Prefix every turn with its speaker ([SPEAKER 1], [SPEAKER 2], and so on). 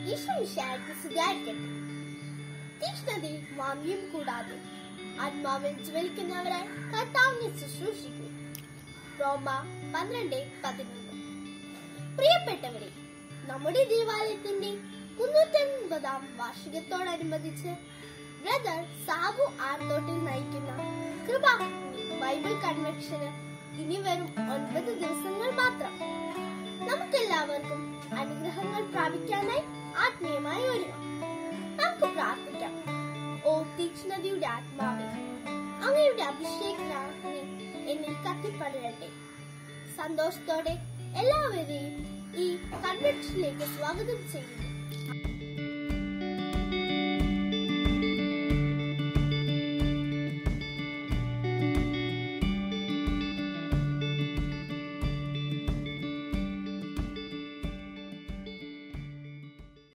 [SPEAKER 1] ഈശ്വമിശായ്ക്ക് സുഖായിരിക്കട്ടെ തീക്ഷ്ണതയും മാമ്യം കൂടാതെ ആത്മാവിൽ ജ്വലിക്കുന്നവരായി കർത്താവിനെ ശുശ്രൂഷിക്കും റോമ പന്ത്രണ്ട് പതിനൊന്ന് പ്രിയപ്പെട്ടവരെ നമ്മുടെ ദേവാലയത്തിന്റെ മുന്നൂറ്റൻപതാം വാർഷികത്തോടനുബന്ധിച്ച് ബ്രദർ സാബു ആർത്തോട്ടിൽ നയിക്കുന്ന കൃപ ബൈബിൾ കൺവെൻഷന് ഇനി വെറും ഒൻപത് ദിവസങ്ങൾ മാത്രം നമുക്കെല്ലാവർക്കും അനുഗ്രഹങ്ങൾ പ്രാപിക്കാനായി ആത്മീയമായി ഒരുങ്ങാം നമുക്ക് പ്രാർത്ഥിക്കാം ഓ തീക്ഷ്ണതയുടെ ആത്മാവേ അങ്ങയുടെ അഭിഷേകനാഗ്നി എന്നിൽ കത്തിപ്പടരട്ടെ സന്തോഷത്തോടെ എല്ലാവരെയും ഈ കൺവെൻഷനിലേക്ക് സ്വാഗതം ചെയ്യുന്നു